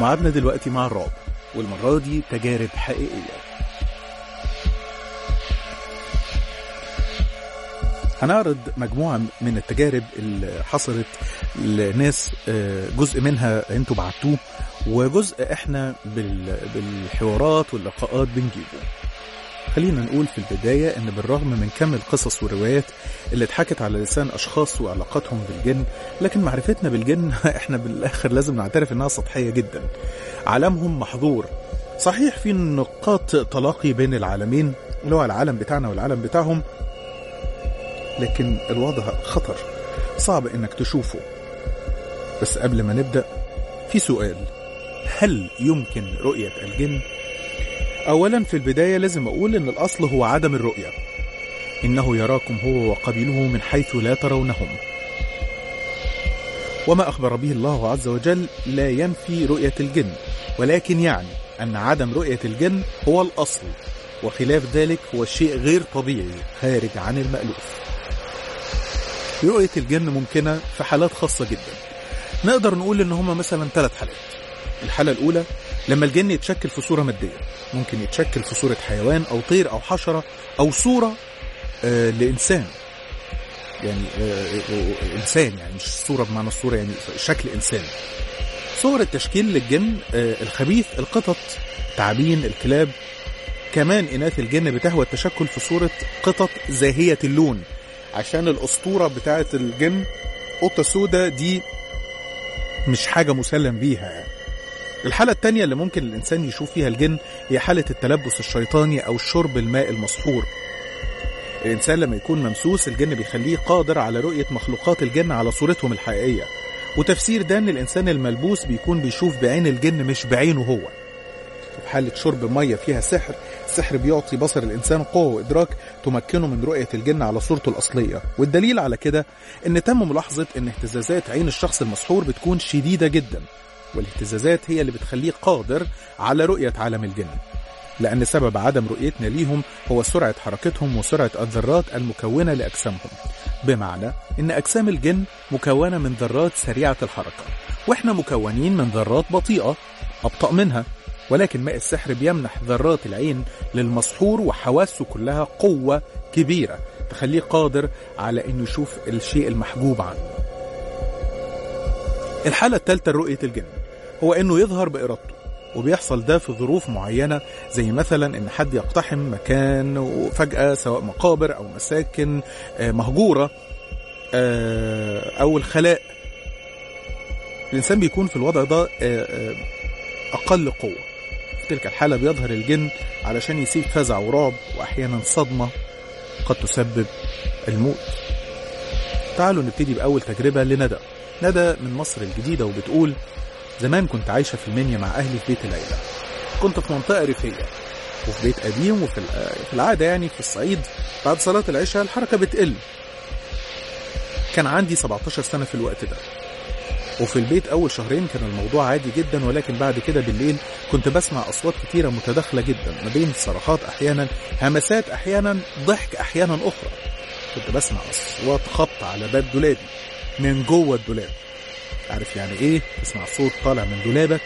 ومعادنا دلوقتي مع الرعب والمرة دي تجارب حقيقية هنعرض مجموعة من التجارب اللي حصلت لناس آه، جزء منها انتوا بعتوه وجزء احنا بال- بالحوارات واللقاءات بنجيبه خلينا نقول في البداية ان بالرغم من كم القصص والروايات اللي اتحكت على لسان اشخاص وعلاقاتهم بالجن لكن معرفتنا بالجن احنا بالاخر لازم نعترف انها سطحية جدا عالمهم محظور صحيح في نقاط تلاقي بين العالمين اللي هو العالم بتاعنا والعالم بتاعهم لكن الوضع خطر صعب انك تشوفه بس قبل ما نبدأ في سؤال هل يمكن رؤية الجن؟ أولا في البداية لازم أقول إن الأصل هو عدم الرؤية إنه يراكم هو وقبيله من حيث لا ترونهم وما أخبر به الله عز وجل لا ينفي رؤية الجن ولكن يعني أن عدم رؤية الجن هو الأصل وخلاف ذلك هو الشيء غير طبيعي خارج عن المألوف رؤية الجن ممكنة في حالات خاصة جدا نقدر نقول إن هما مثلا ثلاث حالات الحالة الأولى لما الجن يتشكل في صورة مادية ممكن يتشكل في صورة حيوان أو طير أو حشرة أو صورة آه لإنسان يعني آه آه، إنسان يعني مش صورة بمعنى الصورة يعني شكل إنسان صور التشكيل للجن آه الخبيث القطط تعابين الكلاب كمان إناث الجن بتهوى التشكل في صورة قطط زاهية اللون عشان الأسطورة بتاعة الجن قطة سودة دي مش حاجة مسلم بيها يعني. الحالة التانية اللي ممكن الإنسان يشوف فيها الجن هي حالة التلبس الشيطاني أو شرب الماء المسحور الإنسان لما يكون ممسوس الجن بيخليه قادر على رؤية مخلوقات الجن على صورتهم الحقيقية وتفسير ده إن الإنسان الملبوس بيكون بيشوف بعين الجن مش بعينه هو في حالة شرب مية فيها سحر السحر بيعطي بصر الإنسان قوة وإدراك تمكنه من رؤية الجن على صورته الأصلية والدليل على كده إن تم ملاحظة إن اهتزازات عين الشخص المسحور بتكون شديدة جدا والاهتزازات هي اللي بتخليه قادر على رؤية عالم الجن لأن سبب عدم رؤيتنا ليهم هو سرعة حركتهم وسرعة الذرات المكونة لأجسامهم بمعنى إن أجسام الجن مكونة من ذرات سريعة الحركة وإحنا مكونين من ذرات بطيئة أبطأ منها ولكن ماء السحر بيمنح ذرات العين للمسحور وحواسه كلها قوة كبيرة تخليه قادر على إنه يشوف الشيء المحجوب عنه الحالة الثالثة لرؤية الجن هو إنه يظهر بإرادته وبيحصل ده في ظروف معينة زي مثلا إن حد يقتحم مكان وفجأة سواء مقابر أو مساكن آه، مهجورة آه، أو الخلاء الإنسان بيكون في الوضع ده آه، آه، أقل قوة في تلك الحالة بيظهر الجن علشان يسيب فزع ورعب وأحيانا صدمة قد تسبب الموت تعالوا نبتدي بأول تجربة لندى ندى من مصر الجديدة وبتقول زمان كنت عايشة في المنيا مع أهلي في بيت العيلة كنت في منطقة ريفية وفي بيت قديم وفي الع- في العادة يعني في الصعيد بعد صلاة العشاء الحركة بتقل كان عندي 17 سنة في الوقت ده وفي البيت أول شهرين كان الموضوع عادي جدا ولكن بعد كده بالليل كنت بسمع أصوات كتيرة متداخلة جدا ما بين صرخات أحيانا همسات أحيانا ضحك أحيانا أخرى كنت بسمع أصوات خبط على باب دولابي من جوه الدولاب عارف يعني ايه تسمع صوت طالع من دولابك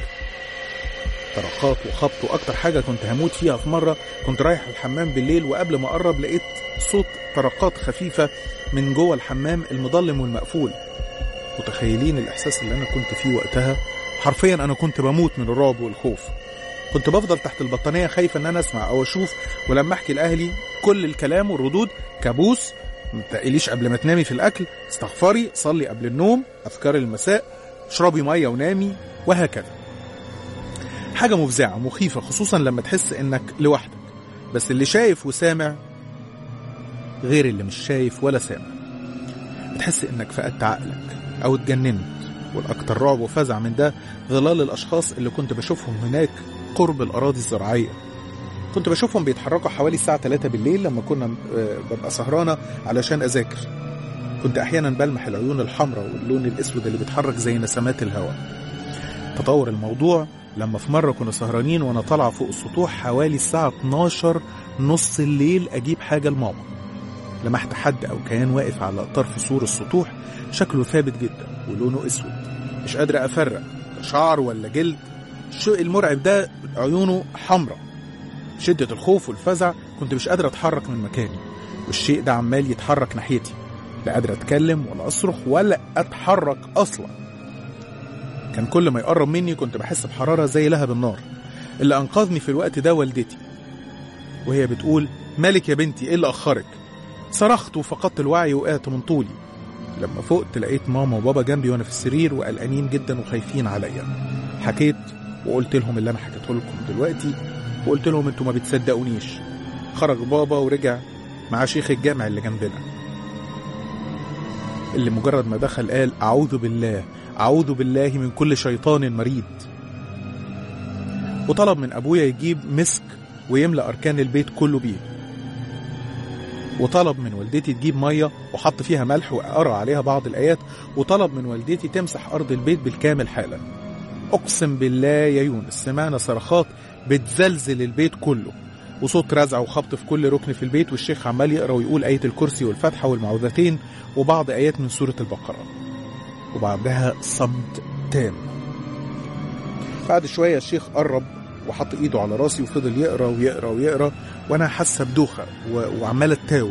طرقات وخبط واكتر حاجه كنت هموت فيها في مره كنت رايح الحمام بالليل وقبل ما اقرب لقيت صوت طرقات خفيفه من جوه الحمام المظلم والمقفول متخيلين الاحساس اللي انا كنت فيه وقتها حرفيا انا كنت بموت من الرعب والخوف كنت بفضل تحت البطانيه خايفه ان انا اسمع او اشوف ولما احكي لاهلي كل الكلام والردود كابوس ما تقليش قبل ما تنامي في الاكل استغفري صلي قبل النوم اذكار المساء اشربي ميه ونامي وهكذا حاجه مفزعه مخيفه خصوصا لما تحس انك لوحدك بس اللي شايف وسامع غير اللي مش شايف ولا سامع بتحس انك فقدت عقلك او اتجننت والاكثر رعب وفزع من ده ظلال الاشخاص اللي كنت بشوفهم هناك قرب الاراضي الزراعيه كنت بشوفهم بيتحركوا حوالي الساعة 3 بالليل لما كنا آه، ببقى سهرانة علشان أذاكر كنت أحيانا بلمح العيون الحمراء واللون الأسود اللي بيتحرك زي نسمات الهواء تطور الموضوع لما في مرة كنا سهرانين وأنا طالعة فوق السطوح حوالي الساعة 12 نص الليل أجيب حاجة لماما لمحت حد أو كيان واقف على طرف سور السطوح شكله ثابت جدا ولونه أسود مش قادر أفرق شعر ولا جلد الشيء المرعب ده عيونه حمراء شدة الخوف والفزع كنت مش قادر اتحرك من مكاني والشيء ده عمال يتحرك ناحيتي لا قادر اتكلم ولا اصرخ ولا اتحرك اصلا كان كل ما يقرب مني كنت بحس بحرارة زي لهب النار اللي انقذني في الوقت ده والدتي وهي بتقول مالك يا بنتي ايه اللي اخرك صرخت وفقدت الوعي وقعت من طولي لما فقت لقيت ماما وبابا جنبي وانا في السرير وقلقانين جدا وخايفين عليا حكيت وقلت لهم اللي انا حكيته لكم دلوقتي وقلت لهم انتوا ما بتصدقونيش خرج بابا ورجع مع شيخ الجامع اللي جنبنا اللي مجرد ما دخل قال اعوذ بالله اعوذ بالله من كل شيطان مريد وطلب من ابويا يجيب مسك ويملأ اركان البيت كله بيه وطلب من والدتي تجيب ميه وحط فيها ملح وقرا عليها بعض الايات وطلب من والدتي تمسح ارض البيت بالكامل حالا اقسم بالله يا يونس سمعنا صرخات بتزلزل البيت كله وصوت رزع وخبط في كل ركن في البيت والشيخ عمال يقرا ويقول آية الكرسي والفتحة والمعوذتين وبعض آيات من سورة البقرة وبعدها صمت تام بعد شوية الشيخ قرب وحط ايده على راسي وفضل يقرا ويقرا ويقرا وانا حاسه بدوخه و- وعمال اتاوب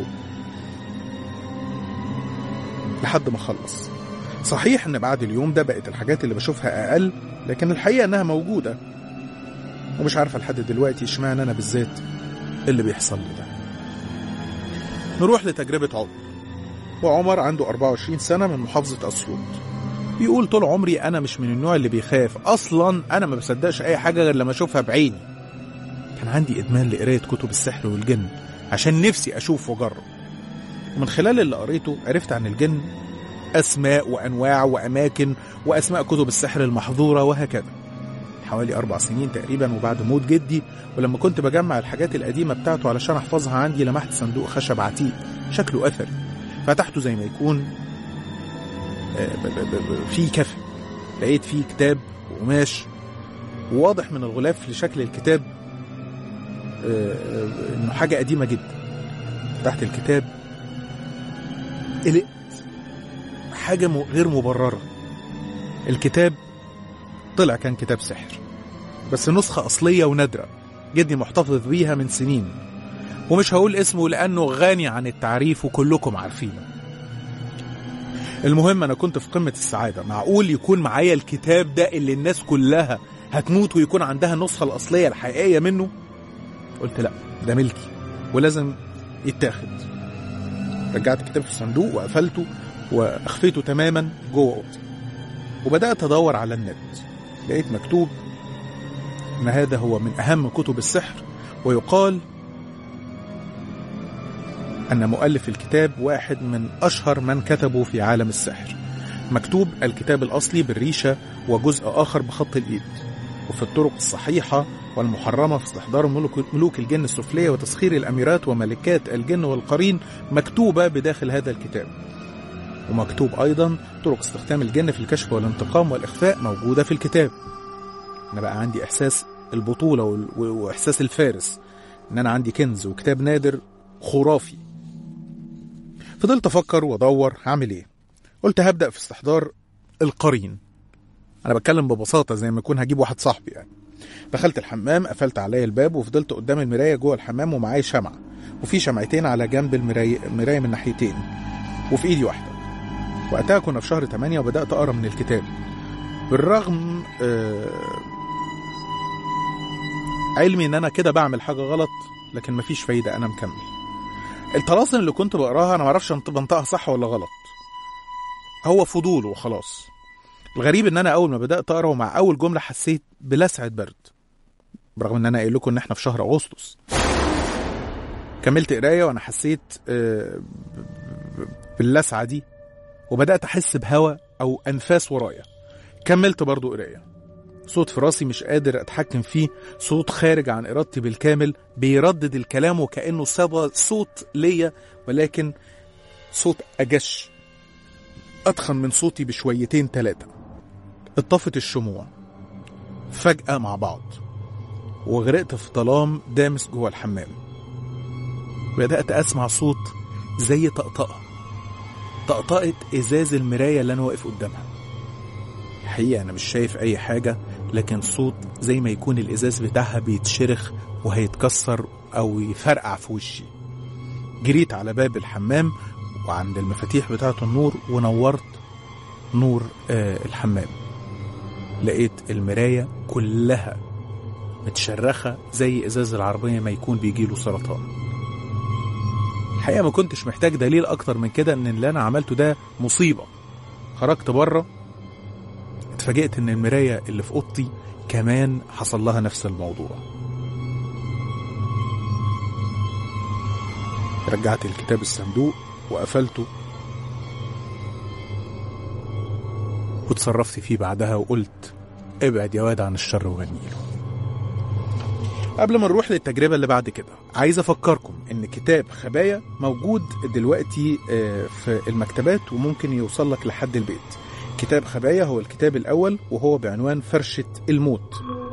لحد ما خلص صحيح ان بعد اليوم ده بقت الحاجات اللي بشوفها اقل لكن الحقيقه انها موجوده ومش عارفه لحد دلوقتي اشمعنى انا بالذات اللي بيحصل لي ده نروح لتجربه عمر وعمر عنده 24 سنه من محافظه اسيوط بيقول طول عمري انا مش من النوع اللي بيخاف اصلا انا ما بصدقش اي حاجه غير لما اشوفها بعيني كان عندي ادمان لقرايه كتب السحر والجن عشان نفسي اشوف واجرب ومن خلال اللي قريته عرفت عن الجن اسماء وانواع واماكن واسماء كتب السحر المحظوره وهكذا حوالي أربع سنين تقريبا وبعد موت جدي ولما كنت بجمع الحاجات القديمة بتاعته علشان أحفظها عندي لمحت صندوق خشب عتيق شكله أثري فتحته زي ما يكون آه، ب- ب- ب- فيه كفن لقيت فيه كتاب وقماش وواضح من الغلاف لشكل الكتاب آه، آه، انه حاجة قديمة جدا فتحت الكتاب قلقت حاجة م- غير مبررة الكتاب طلع كان كتاب سحر بس نسخة أصلية ونادرة جدي محتفظ بيها من سنين ومش هقول اسمه لأنه غني عن التعريف وكلكم عارفينه المهم أنا كنت في قمة السعادة معقول يكون معايا الكتاب ده اللي الناس كلها هتموت ويكون عندها النسخة الأصلية الحقيقية منه قلت لا ده ملكي ولازم يتاخد رجعت الكتاب في الصندوق وقفلته واخفيته تماما جوه اوضتي وبدات ادور على النت لقيت مكتوب ان هذا هو من اهم كتب السحر ويقال ان مؤلف الكتاب واحد من اشهر من كتبوا في عالم السحر مكتوب الكتاب الاصلي بالريشه وجزء اخر بخط الايد وفي الطرق الصحيحه والمحرمه في استحضار ملوك, ملوك الجن السفليه وتسخير الاميرات وملكات الجن والقرين مكتوبه بداخل هذا الكتاب ومكتوب ايضا طرق استخدام الجن في الكشف والانتقام والاخفاء موجوده في الكتاب انا بقى عندي احساس البطوله وال- واحساس الفارس ان انا عندي كنز وكتاب نادر خرافي فضلت افكر وادور هعمل ايه قلت هبدا في استحضار القرين انا بتكلم ببساطه زي ما يكون هجيب واحد صاحبي يعني دخلت الحمام قفلت عليا الباب وفضلت قدام المرايه جوه الحمام ومعايا شمعه وفي شمعتين على جنب المرايه المرايه من ناحيتين وفي ايدي واحده وقتها كنا في شهر 8 وبدات اقرا من الكتاب بالرغم آه، علمي ان انا كده بعمل حاجه غلط لكن مفيش فايده انا مكمل الطلاسم اللي كنت بقراها انا معرفش أنت- بنطقها صح ولا غلط هو فضول وخلاص الغريب ان انا اول ما بدات اقرا ومع اول جمله حسيت بلسعه برد برغم ان انا قايل لكم ان احنا في شهر اغسطس كملت قرايه وانا حسيت آه، ب- ب- باللسعه دي وبدات احس بهوا او انفاس ورايا كملت برضو قرايه صوت في راسي مش قادر اتحكم فيه صوت خارج عن ارادتي بالكامل بيردد الكلام وكانه صدى صوت ليا ولكن صوت اجش اتخن من صوتي بشويتين ثلاثه اتطفت الشموع فجاه مع بعض وغرقت في ظلام دامس جوه الحمام بدات اسمع صوت زي طقطقه طقطقه ازاز المرايه اللي انا واقف قدامها الحقيقه انا مش شايف اي حاجه لكن صوت زي ما يكون الإزاز بتاعها بيتشرخ وهيتكسر أو يفرقع في وشي جريت على باب الحمام وعند المفاتيح بتاعة النور ونورت نور آه الحمام لقيت المراية كلها متشرخة زي إزاز العربية ما يكون بيجيله سرطان الحقيقة ما كنتش محتاج دليل أكتر من كده إن اللي أنا عملته ده مصيبة خرجت بره اتفاجئت إن المراية اللي في أوضتي كمان حصل لها نفس الموضوع رجعت الكتاب الصندوق وقفلته وتصرفت فيه بعدها وقلت ابعد يا واد عن الشر وغنيله قبل ما نروح للتجربة اللي بعد كده عايز أفكركم إن كتاب خبايا موجود دلوقتي في المكتبات وممكن يوصل لك لحد البيت كتاب خبايا هو الكتاب الأول وهو بعنوان فرشة الموت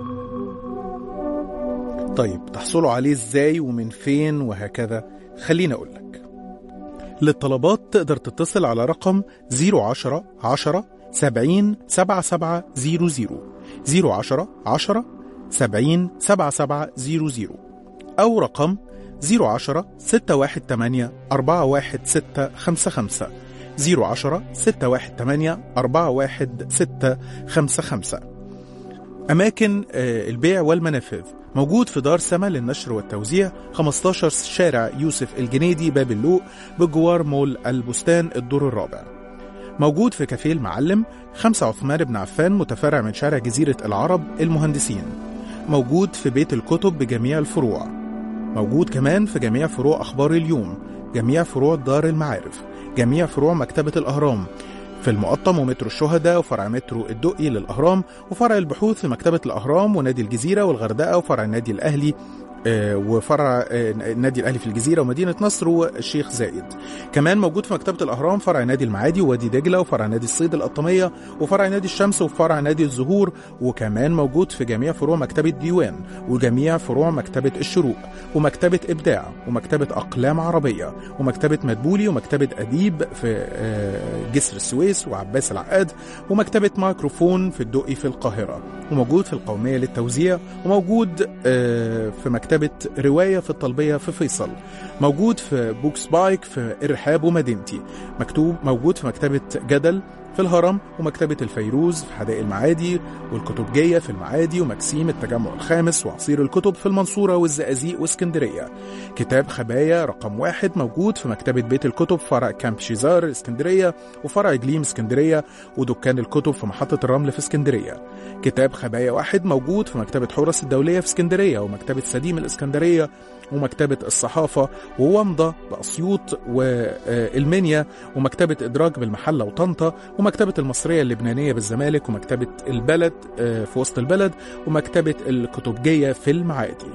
طيب تحصلوا عليه إزاي ومن فين وهكذا خليني أقول لك للطلبات تقدر تتصل على رقم 010 10 70 7700 010 10 70 7700 أو رقم 010 618 41655 010 618 41655 أماكن البيع والمنافذ موجود في دار سما للنشر والتوزيع 15 شارع يوسف الجنيدي باب اللوق بجوار مول البستان الدور الرابع موجود في كافيه المعلم 5 عثمان بن عفان متفرع من شارع جزيرة العرب المهندسين موجود في بيت الكتب بجميع الفروع موجود كمان في جميع فروع أخبار اليوم جميع فروع دار المعارف جميع فروع مكتبة الأهرام في المقطم ومترو الشهداء وفرع مترو الدقي للأهرام وفرع البحوث في مكتبة الأهرام ونادي الجزيرة والغردقة وفرع النادي الأهلي وفرع النادي الاهلي في الجزيره ومدينه نصر والشيخ زايد. كمان موجود في مكتبه الاهرام فرع نادي المعادي ووادي دجله وفرع نادي الصيد القطاميه وفرع نادي الشمس وفرع نادي الزهور وكمان موجود في جميع فروع مكتبه ديوان وجميع فروع مكتبه الشروق ومكتبه ابداع ومكتبه اقلام عربيه ومكتبه مدبولي ومكتبه اديب في جسر السويس وعباس العقاد ومكتبه مايكروفون في الدقي في القاهره وموجود في القوميه للتوزيع وموجود في مكتبه مكتبة رواية في الطلبية في فيصل موجود في بوكس بايك في إرحاب ومدينتي مكتوب موجود في مكتبة جدل في الهرم ومكتبة الفيروز في حدائق المعادي والكتبجية في المعادي ومكسيم التجمع الخامس وعصير الكتب في المنصورة والزقازيق واسكندرية كتاب خبايا رقم واحد موجود في مكتبة بيت الكتب فرع كامب شيزار اسكندرية وفرع جليم اسكندرية ودكان الكتب في محطة الرمل في اسكندرية كتاب خبايا واحد موجود في مكتبة حورس الدولية في اسكندرية ومكتبة سديم الاسكندرية ومكتبة الصحافة وومضة بأسيوط والمنيا ومكتبة إدراج بالمحلة وطنطا ومكتبة المصرية اللبنانية بالزمالك ومكتبة البلد في وسط البلد ومكتبة الكتبجية في المعادي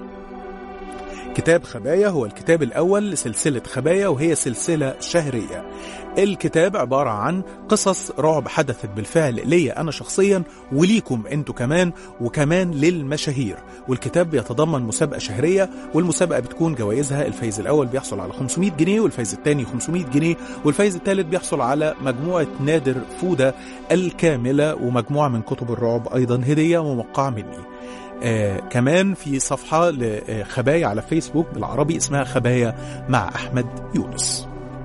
كتاب خبايا هو الكتاب الأول لسلسلة خبايا وهي سلسلة شهرية الكتاب عبارة عن قصص رعب حدثت بالفعل ليا أنا شخصيا وليكم أنتوا كمان وكمان للمشاهير والكتاب بيتضمن مسابقة شهرية والمسابقة بتكون جوائزها الفايز الأول بيحصل على 500 جنيه والفايز الثاني 500 جنيه والفايز الثالث بيحصل على مجموعة نادر فودة الكاملة ومجموعة من كتب الرعب أيضا هدية موقعة مني آه كمان في صفحة لخبايا على فيسبوك بالعربي اسمها خبايا مع أحمد يونس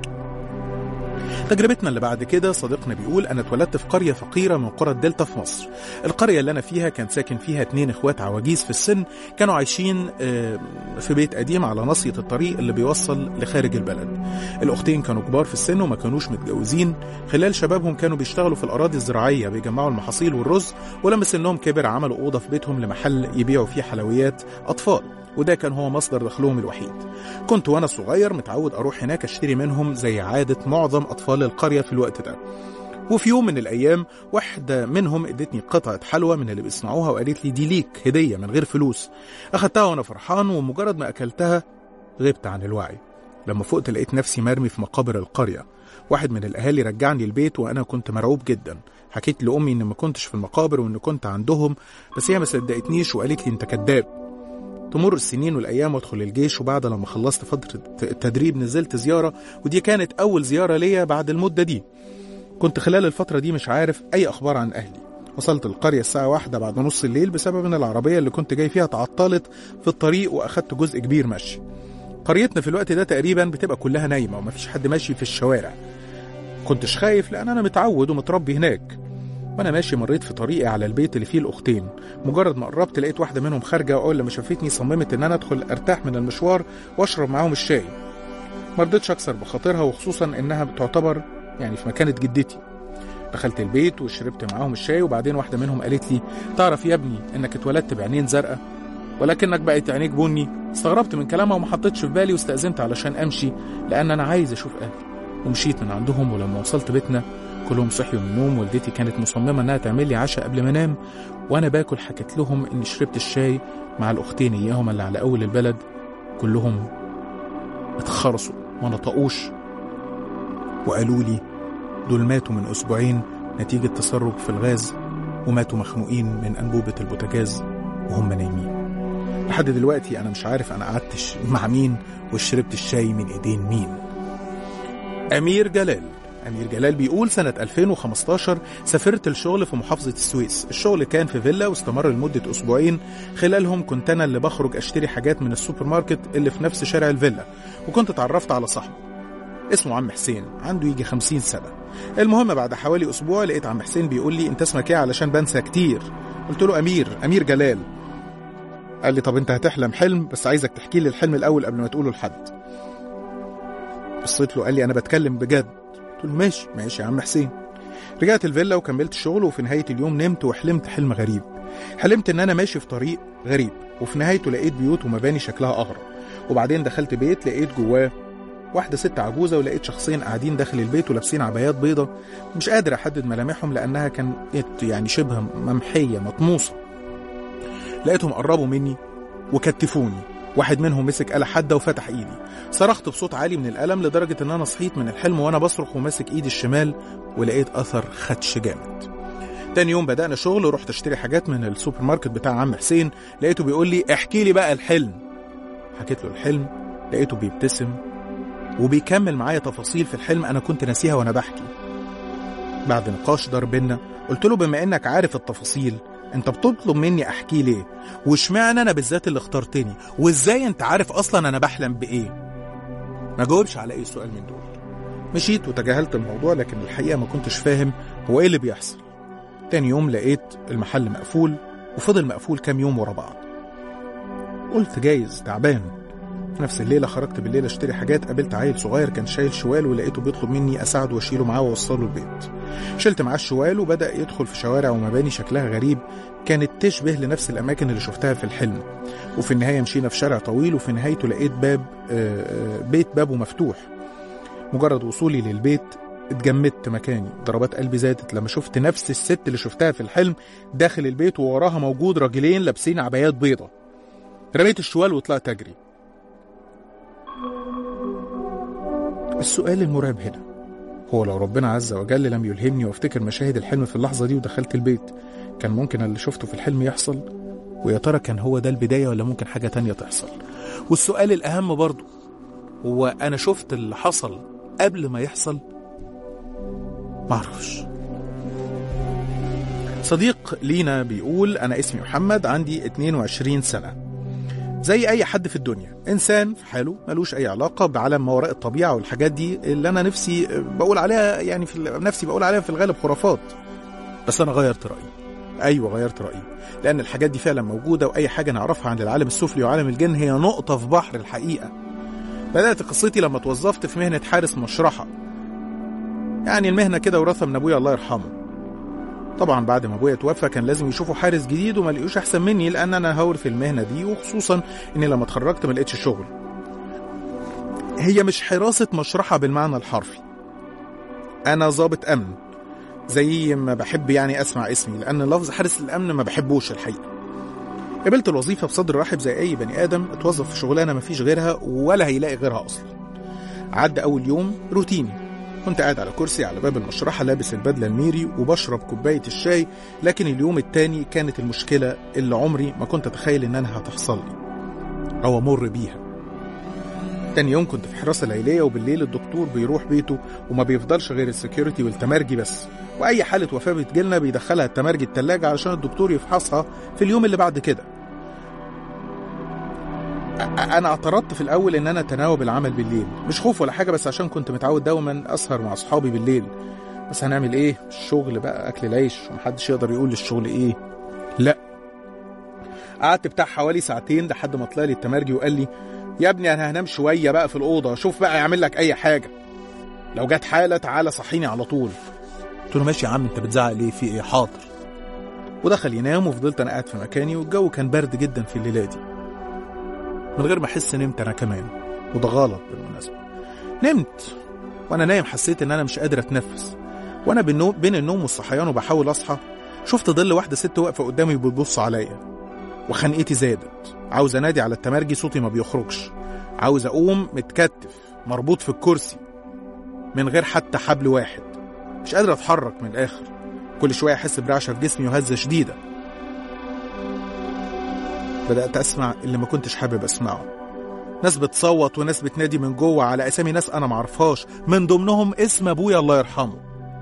تجربتنا اللي بعد كده صديقنا بيقول أنا اتولدت في قرية فقيرة من قرى الدلتا في مصر القرية اللي أنا فيها كان ساكن فيها اتنين إخوات عواجيز في السن كانوا عايشين في بيت قديم على ناصية الطريق اللي بيوصل لخارج البلد الأختين كانوا كبار في السن وما كانوش متجوزين خلال شبابهم كانوا بيشتغلوا في الأراضي الزراعية بيجمعوا المحاصيل والرز ولما سنهم كبر عملوا أوضة في بيتهم لمحل يبيعوا فيه حلويات أطفال وده كان هو مصدر دخلهم الوحيد كنت وانا صغير متعود اروح هناك اشتري منهم زي عادة معظم اطفال القرية في الوقت ده وفي يوم من الايام واحدة منهم ادتني قطعة حلوى من اللي بيصنعوها وقالت لي دي ليك هدية من غير فلوس اخدتها وانا فرحان ومجرد ما اكلتها غبت عن الوعي لما فقت لقيت نفسي مرمي في مقابر القرية واحد من الاهالي رجعني البيت وانا كنت مرعوب جدا حكيت لامي ان ما كنتش في المقابر وان كنت عندهم بس هي ما صدقتنيش وقالت لي انت كذاب تمر السنين والايام وادخل الجيش وبعد لما خلصت فتره التدريب نزلت زياره ودي كانت اول زياره ليا بعد المده دي كنت خلال الفتره دي مش عارف اي اخبار عن اهلي وصلت القرية الساعة واحدة بعد نص الليل بسبب ان العربية اللي كنت جاي فيها تعطلت في الطريق واخدت جزء كبير مشي قريتنا في الوقت ده تقريبا بتبقى كلها نايمة ومفيش حد ماشي في الشوارع كنتش خايف لان انا متعود ومتربي هناك وانا ماشي مريت في طريقي على البيت اللي فيه الاختين مجرد ما قربت لقيت واحده منهم خارجه واول لما شافتني صممت ان انا ادخل ارتاح من المشوار واشرب معاهم الشاي ما رضيتش اكسر بخاطرها وخصوصا انها بتعتبر يعني في مكانه جدتي دخلت البيت وشربت معاهم الشاي وبعدين واحده منهم قالت لي تعرف يا ابني انك اتولدت بعينين زرقاء ولكنك بقت عينيك بني استغربت من كلامها وما حطيتش في بالي واستأذنت علشان امشي لان انا عايز اشوف اهلي ومشيت من عندهم ولما وصلت بيتنا كلهم صحيوا من النوم والدتي كانت مصممة إنها تعمل لي عشاء قبل ما أنام وأنا باكل حكيت لهم إني شربت الشاي مع الأختين إياهم اللي على أول البلد كلهم اتخرسوا ما نطقوش وقالوا لي دول ماتوا من أسبوعين نتيجة تسرب في الغاز وماتوا مخنوقين من أنبوبة البوتاجاز وهم نايمين لحد دلوقتي أنا مش عارف أنا قعدت مع مين وشربت الشاي من إيدين مين أمير جلال أمير جلال بيقول سنة 2015 سافرت الشغل في محافظة السويس الشغل كان في فيلا واستمر لمدة أسبوعين خلالهم كنت أنا اللي بخرج أشتري حاجات من السوبر ماركت اللي في نفس شارع الفيلا وكنت اتعرفت على صاحبه اسمه عم حسين عنده يجي 50 سنة المهم بعد حوالي أسبوع لقيت عم حسين بيقول لي أنت اسمك إيه علشان بنسى كتير قلت له أمير أمير جلال قال لي طب أنت هتحلم حلم بس عايزك تحكي لي الحلم الأول قبل ما تقوله لحد بصيت له قال لي أنا بتكلم بجد قلت له ماشي ماشي يا عم حسين رجعت الفيلا وكملت الشغل وفي نهاية اليوم نمت وحلمت حلم غريب حلمت ان انا ماشي في طريق غريب وفي نهايته لقيت بيوت ومباني شكلها اغرب وبعدين دخلت بيت لقيت جواه واحدة ست عجوزة ولقيت شخصين قاعدين داخل البيت ولابسين عبايات بيضة مش قادر أحدد ملامحهم لأنها كانت يعني شبه ممحية مطموسة لقيتهم قربوا مني وكتفوني واحد منهم مسك آلة حادة وفتح إيدي صرخت بصوت عالي من الألم لدرجة إن أنا صحيت من الحلم وأنا بصرخ وماسك إيدي الشمال ولقيت أثر خدش جامد تاني يوم بدأنا شغل ورحت اشتري حاجات من السوبر ماركت بتاع عم حسين لقيته بيقول لي احكي لي بقى الحلم حكيت له الحلم لقيته بيبتسم وبيكمل معايا تفاصيل في الحلم انا كنت ناسيها وانا بحكي بعد نقاش دار بينا قلت له بما انك عارف التفاصيل انت بتطلب مني احكي ليه واشمعنى انا بالذات اللي اخترتني وازاي انت عارف اصلا انا بحلم بايه ما جاوبش على اي سؤال من دول مشيت وتجاهلت الموضوع لكن الحقيقه ما كنتش فاهم هو ايه اللي بيحصل تاني يوم لقيت المحل مقفول وفضل مقفول كام يوم ورا بعض قلت جايز تعبان في نفس الليله خرجت بالليل اشتري حاجات قابلت عيل صغير كان شايل شوال ولقيته بيطلب مني اساعده واشيله معاه واوصله البيت شلت معاه الشوال وبدا يدخل في شوارع ومباني شكلها غريب كانت تشبه لنفس الاماكن اللي شفتها في الحلم وفي النهايه مشينا في شارع طويل وفي نهايته لقيت باب بيت بابه مفتوح مجرد وصولي للبيت اتجمدت مكاني ضربات قلبي زادت لما شفت نفس الست اللي شفتها في الحلم داخل البيت ووراها موجود راجلين لابسين عبايات بيضة رميت الشوال وطلعت اجري السؤال المرعب هنا هو لو ربنا عز وجل لم يلهمني وافتكر مشاهد الحلم في اللحظة دي ودخلت البيت كان ممكن اللي شفته في الحلم يحصل ويا ترى كان هو ده البداية ولا ممكن حاجة تانية تحصل والسؤال الأهم برضو هو أنا شفت اللي حصل قبل ما يحصل معرفش صديق لينا بيقول أنا اسمي محمد عندي 22 سنة زي أي حد في الدنيا إنسان في حاله ملوش أي علاقة بعالم ما وراء الطبيعة والحاجات دي اللي أنا نفسي بقول عليها يعني في نفسي بقول عليها في الغالب خرافات بس أنا غيرت رأيي أيوة غيرت رأيي لأن الحاجات دي فعلا موجودة وأي حاجة نعرفها عن العالم السفلي وعالم الجن هي نقطة في بحر الحقيقة بدأت قصتي لما توظفت في مهنة حارس مشرحة يعني المهنة كده وراثة من أبويا الله يرحمه طبعا بعد ما ابويا توفى كان لازم يشوفوا حارس جديد وما لقيوش احسن مني لان انا هور في المهنه دي وخصوصا اني لما اتخرجت ما لقيتش شغل هي مش حراسه مشرحه بالمعنى الحرفي انا ضابط امن زي ما بحب يعني اسمع اسمي لان لفظ حارس الامن ما بحبوش الحقيقه قبلت الوظيفه بصدر رحب زي اي بني ادم اتوظف في شغلانه ما فيش غيرها ولا هيلاقي غيرها اصلا عدى اول يوم روتيني كنت قاعد على كرسي على باب المشرحة لابس البدلة الميري وبشرب كوباية الشاي لكن اليوم التاني كانت المشكلة اللي عمري ما كنت أتخيل إنها هتحصل لي أو أمر بيها تاني يوم كنت في حراسة ليلية وبالليل الدكتور بيروح بيته وما بيفضلش غير السكيورتي والتمرجي بس وأي حالة وفاة بتجيلنا بيدخلها التمرجي التلاجة علشان الدكتور يفحصها في اليوم اللي بعد كده أ- أنا اعترضت في الأول إن أنا أتناوب العمل بالليل مش خوف ولا حاجة بس عشان كنت متعود دايما أسهر مع أصحابي بالليل بس هنعمل إيه الشغل بقى أكل العيش ومحدش يقدر يقول للشغل إيه لا قعدت بتاع حوالي ساعتين لحد ما طلع لي التمرجي وقال لي يا ابني انا هنام شويه بقى في الاوضه شوف بقى يعمل لك اي حاجه لو جت حاله تعالى صحيني على طول قلت له ماشي يا عم انت بتزعق ليه في ايه حاضر ودخل ينام وفضلت انا قاعد في مكاني والجو كان برد جدا في الليله دي من غير ما احس نمت انا كمان وده غلط بالمناسبه نمت وانا نايم حسيت ان انا مش قادر اتنفس وانا بالنوم بين النوم والصحيان وبحاول اصحى شفت ظل واحده ست واقفه قدامي بتبص عليا وخنقتي زادت عاوز انادي على التمرجي صوتي ما بيخرجش عاوز اقوم متكتف مربوط في الكرسي من غير حتى حبل واحد مش قادر اتحرك من الاخر كل شويه احس برعشه في جسمي وهزه شديده بدات اسمع اللي ما كنتش حابب اسمعه ناس بتصوت وناس بتنادي من جوه على اسامي ناس انا معرفهاش من ضمنهم اسم ابويا الله يرحمه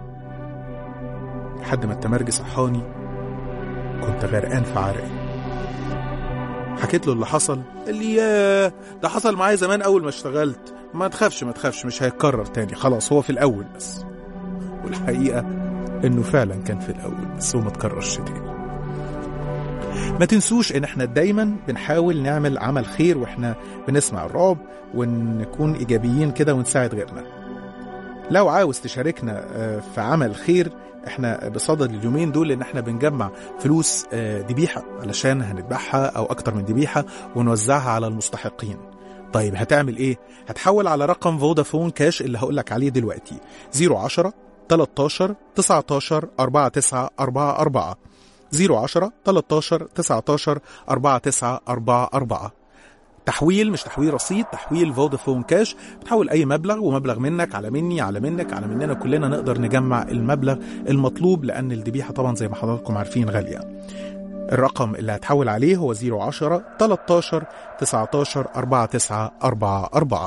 لحد ما التمرجي صحاني كنت غرقان في عرقي حكيت له اللي حصل قال لي ياه ده حصل معايا زمان اول ما اشتغلت ما تخافش ما تخافش مش هيتكرر تاني خلاص هو في الاول بس والحقيقه انه فعلا كان في الاول بس هو ما تكررش تاني ما تنسوش ان احنا دايما بنحاول نعمل عمل خير واحنا بنسمع الرعب ونكون ايجابيين كده ونساعد غيرنا لو عاوز تشاركنا آه، في عمل خير احنا بصدد اليومين دول ان احنا بنجمع فلوس آه، ذبيحه علشان هنذبحها او اكتر من ذبيحه ونوزعها على المستحقين طيب هتعمل ايه هتحول على رقم فودافون كاش اللي هقولك عليه دلوقتي 010 13 19 49 44 010 13 19 49 44 تحويل مش تحويل رصيد تحويل فودافون كاش بتحول اي مبلغ ومبلغ منك على مني على منك على مننا كلنا نقدر نجمع المبلغ المطلوب لان الذبيحه طبعا زي ما حضراتكم عارفين غاليه الرقم اللي هتحول عليه هو 010 13 19 49 44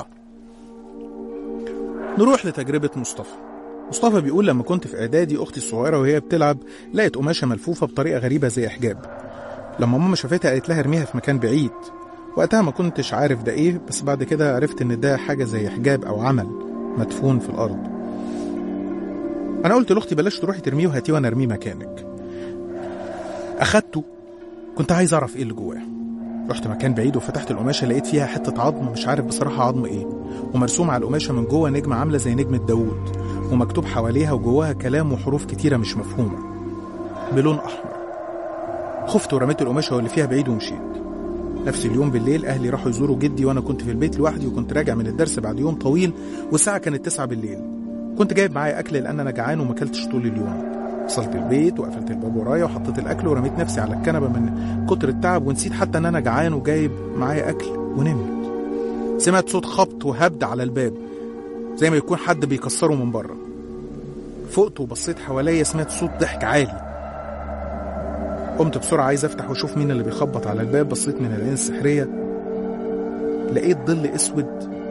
نروح لتجربة مصطفى مصطفى بيقول لما كنت في اعدادي اختي الصغيره وهي بتلعب لقت قماشه ملفوفه بطريقه غريبه زي حجاب لما ماما شافتها قالت لها ارميها في مكان بعيد وقتها ما كنتش عارف ده ايه بس بعد كده عرفت ان ده حاجه زي حجاب او عمل مدفون في الارض انا قلت لاختي بلاش تروحي ترميه وهاتيه وانا ارميه مكانك اخدته كنت عايز اعرف ايه اللي جواه رحت مكان بعيد وفتحت القماشه لقيت فيها حته عظم مش عارف بصراحه عظم ايه ومرسوم على القماشه من جوه نجمه عامله زي نجمه داوود ومكتوب حواليها وجواها كلام وحروف كتيره مش مفهومه بلون احمر خفت ورميت القماشه واللي فيها بعيد ومشيت نفس اليوم بالليل اهلي راحوا يزوروا جدي وانا كنت في البيت لوحدي وكنت راجع من الدرس بعد يوم طويل والساعه كانت 9 بالليل كنت جايب معايا اكل لان انا جعان وما اكلتش طول اليوم وصلت البيت وقفلت الباب ورايا وحطيت الاكل ورميت نفسي على الكنبه من كتر التعب ونسيت حتى ان انا جعان وجايب معايا اكل ونمت سمعت صوت خبط وهبد على الباب زي ما يكون حد بيكسره من بره فقت وبصيت حواليا سمعت صوت ضحك عالي قمت بسرعة عايز أفتح وأشوف مين اللي بيخبط على الباب بصيت من العين السحرية لقيت ظل أسود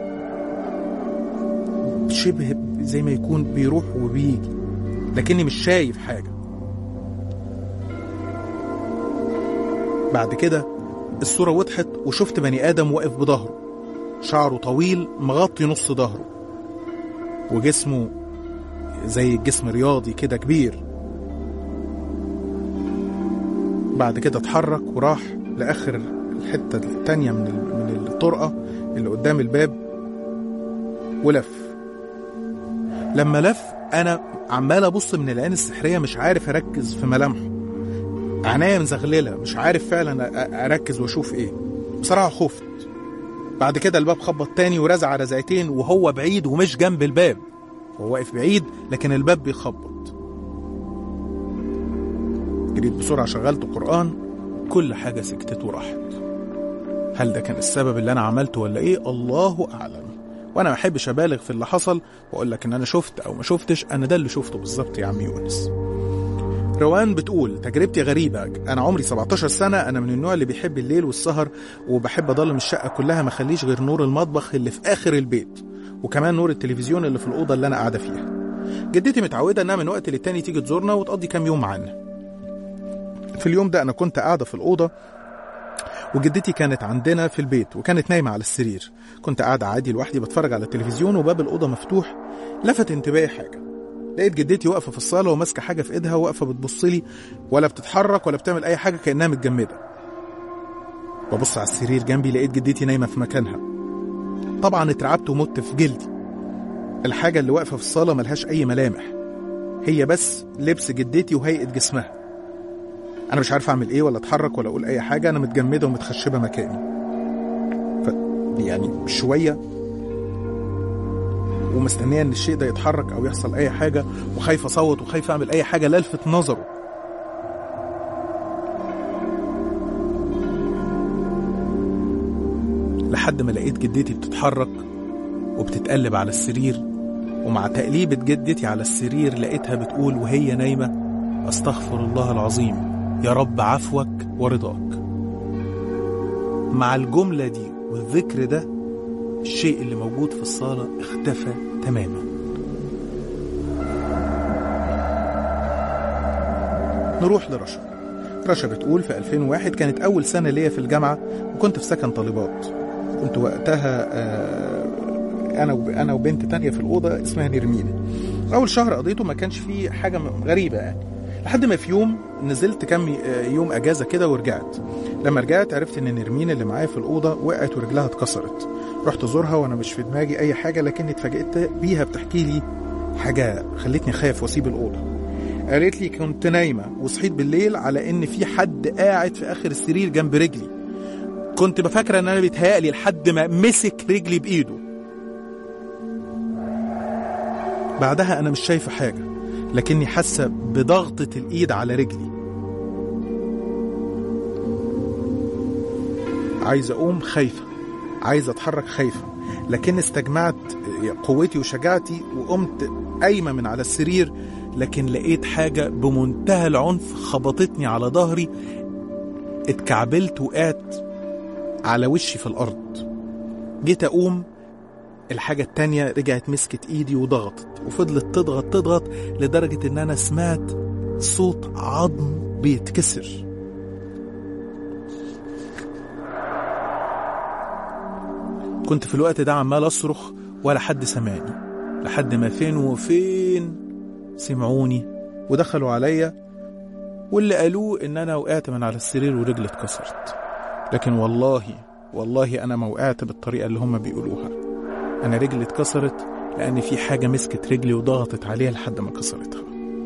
شبه زي ما يكون بيروح وبيجي لكني مش شايف حاجة بعد كده الصورة وضحت وشفت بني آدم واقف بظهره شعره طويل مغطي نص ظهره وجسمه زي الجسم رياضي كده كبير بعد كده اتحرك وراح لآخر الحتة التانية من من الطرقة اللي قدام الباب ولف لما لف أنا عمال أبص من العين السحرية مش عارف أركز في ملامحه عينيا مزغللة مش عارف فعلا أركز وأشوف إيه بصراحة خفت بعد كده الباب خبط تاني ورزع رزعتين وهو بعيد ومش جنب الباب هو واقف بعيد لكن الباب بيخبط جريت بسرعة شغلت قرآن كل حاجة سكتت وراحت هل ده كان السبب اللي أنا عملته ولا إيه الله أعلم وأنا ما أحبش أبالغ في اللي حصل وأقول لك إن أنا شفت أو ما شفتش أنا ده اللي شفته بالظبط يا عم يونس روان بتقول تجربتي غريبة أنا عمري 17 سنة أنا من النوع اللي بيحب الليل والسهر وبحب أضلم الشقة كلها ما خليش غير نور المطبخ اللي في آخر البيت وكمان نور التلفزيون اللي في الأوضة اللي أنا قاعدة فيها جدتي متعودة إنها من وقت للتاني تيجي تزورنا وتقضي كام يوم معانا في اليوم ده أنا كنت قاعدة في الأوضة وجدتي كانت عندنا في البيت وكانت نايمة على السرير كنت قاعدة عادي لوحدي بتفرج على التلفزيون وباب الأوضة مفتوح لفت انتباهي حاجة لقيت جدتي واقفة في الصالة وماسكة حاجة في إيدها واقفة بتبص لي ولا بتتحرك ولا بتعمل أي حاجة كأنها متجمدة ببص على السرير جنبي لقيت جدتي نايمة في مكانها طبعا اترعبت ومت في جلدي الحاجة اللي واقفة في الصالة ملهاش أي ملامح هي بس لبس جدتي وهيئة جسمها انا مش عارف اعمل ايه ولا اتحرك ولا اقول اي حاجه انا متجمده ومتخشبه مكاني ف يعني شويه ومستنيه ان الشيء ده يتحرك او يحصل اي حاجه وخايف اصوت وخايف اعمل اي حاجه لا الفت نظره لحد ما لقيت جدتي بتتحرك وبتتقلب على السرير ومع تقليبة جدتي على السرير لقيتها بتقول وهي نايمة أستغفر الله العظيم يا رب عفوك ورضاك مع الجملة دي والذكر ده الشيء اللي موجود في الصالة اختفى تماما نروح لرشا رشا بتقول في 2001 كانت أول سنة ليا في الجامعة وكنت في سكن طالبات كنت وقتها آه، أنا وب- أنا وبنت تانية في الأوضة اسمها نرمين أول شهر قضيته ما كانش فيه حاجة م- غريبة يعني لحد ما في يوم نزلت كام ي- آه، يوم أجازة كده ورجعت لما رجعت عرفت إن نرمين اللي معايا في الأوضة وقعت ورجلها اتكسرت رحت أزورها وأنا مش في دماغي أي حاجة لكني اتفاجئت بيها بتحكي لي حاجة خلتني خايف وأسيب الأوضة قالت لي كنت نايمة وصحيت بالليل على إن في حد قاعد في آخر السرير جنب رجلي كنت بفكر إن أنا بيتهيألي لحد ما مسك رجلي بإيده بعدها أنا مش شايفة حاجة لكني حاسة بضغطة الإيد على رجلي عايز أقوم خايفة عايز أتحرك خايفة لكن استجمعت قوتي وشجاعتي وقمت قايمة من على السرير لكن لقيت حاجة بمنتهى العنف خبطتني على ظهري اتكعبلت وقعت على وشي في الأرض جيت أقوم الحاجة التانية رجعت مسكت ايدي وضغطت وفضلت تضغط تضغط لدرجة ان انا سمعت صوت عظم بيتكسر كنت في الوقت ده عمال اصرخ ولا حد سمعني لحد ما فين وفين سمعوني ودخلوا عليا واللي قالوه ان انا وقعت من على السرير ورجلي اتكسرت لكن والله والله انا ما وقعت بالطريقه اللي هم بيقولوها انا رجلي اتكسرت لان في حاجه مسكت رجلي وضغطت عليها لحد ما كسرتها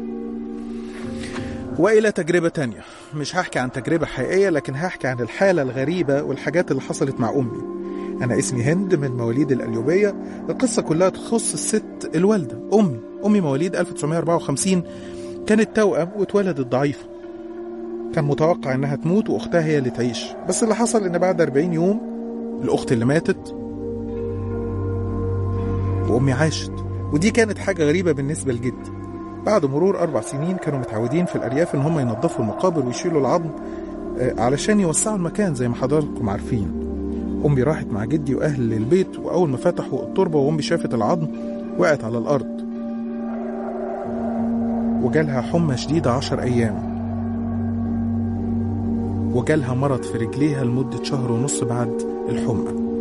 والى تجربه تانية مش هحكي عن تجربه حقيقيه لكن هحكي عن الحاله الغريبه والحاجات اللي حصلت مع امي انا اسمي هند من مواليد القليوبيه القصه كلها تخص الست الوالده امي امي مواليد 1954 كانت توأم واتولدت ضعيفه كان متوقع انها تموت واختها هي اللي تعيش بس اللي حصل ان بعد 40 يوم الاخت اللي ماتت وامي عاشت ودي كانت حاجه غريبه بالنسبه لجدي بعد مرور اربع سنين كانوا متعودين في الارياف ان هم ينظفوا المقابر ويشيلوا العظم آه، علشان يوسعوا المكان زي ما حضراتكم عارفين امي راحت مع جدي واهل البيت واول ما فتحوا التربه وامي شافت العظم وقعت على الارض وجالها حمى شديده عشر ايام وجالها مرض في رجليها لمدة شهر ونص بعد الحمى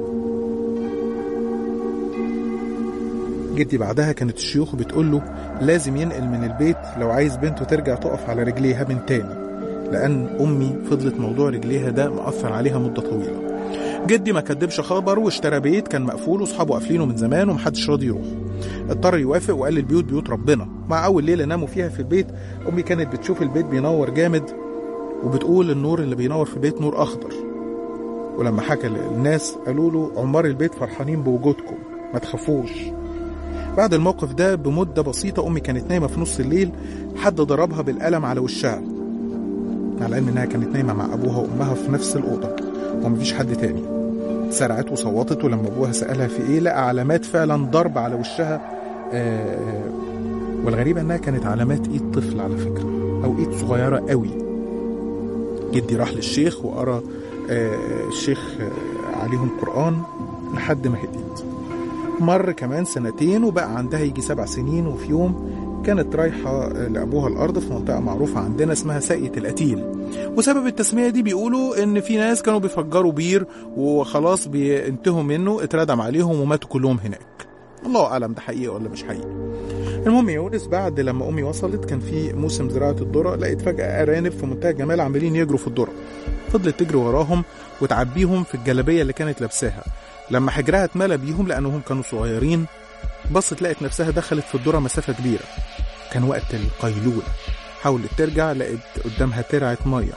جدي بعدها كانت الشيوخ بتقول له لازم ينقل من البيت لو عايز بنته ترجع تقف على رجليها من تاني لأن أمي فضلت موضوع رجليها ده مأثر عليها مدة طويلة جدي ما كدبش خبر واشترى بيت كان مقفول واصحابه قافلينه من زمان ومحدش راضي يروح اضطر يوافق وقال البيوت بيوت ربنا مع اول ليله ناموا فيها في البيت امي كانت بتشوف البيت بينور جامد وبتقول النور اللي بينور في البيت نور اخضر ولما حكى للناس قالوا له عمار البيت فرحانين بوجودكم ما تخافوش بعد الموقف ده بمدة بسيطة أمي كانت نايمة في نص الليل حد ضربها بالقلم على وشها على إن إنها كانت نايمة مع أبوها وأمها في نفس الأوضة ومفيش حد تاني سرعت وصوتت ولما أبوها سألها في إيه لقى علامات فعلا ضرب على وشها آه، والغريب انها كانت علامات ايد طفل على فكره او ايد صغيره قوي جدي راح للشيخ وقرا آه، الشيخ آه، عليهم قران لحد ما هديت مر كمان سنتين وبقى عندها يجي سبع سنين وفي يوم كانت رايحة لأبوها الأرض في منطقة معروفة عندنا اسمها ساقية القتيل وسبب التسمية دي بيقولوا إن في ناس كانوا بيفجروا بير وخلاص بينتهوا منه اتردم عليهم وماتوا كلهم هناك الله أعلم ده حقيقي ولا مش حقيقي المهم يا يونس بعد لما أمي وصلت كان في موسم زراعة الذرة لقيت فجأة أرانب في منتهى الجمال عمالين يجروا في الذرة فضلت تجري وراهم وتعبيهم في الجلابية اللي كانت لابساها لما حجرها اتملى بيهم لأنهم كانوا صغيرين بصت لقت نفسها دخلت في الذرة مسافة كبيرة كان وقت القيلولة حاولت ترجع لقيت قدامها ترعة مية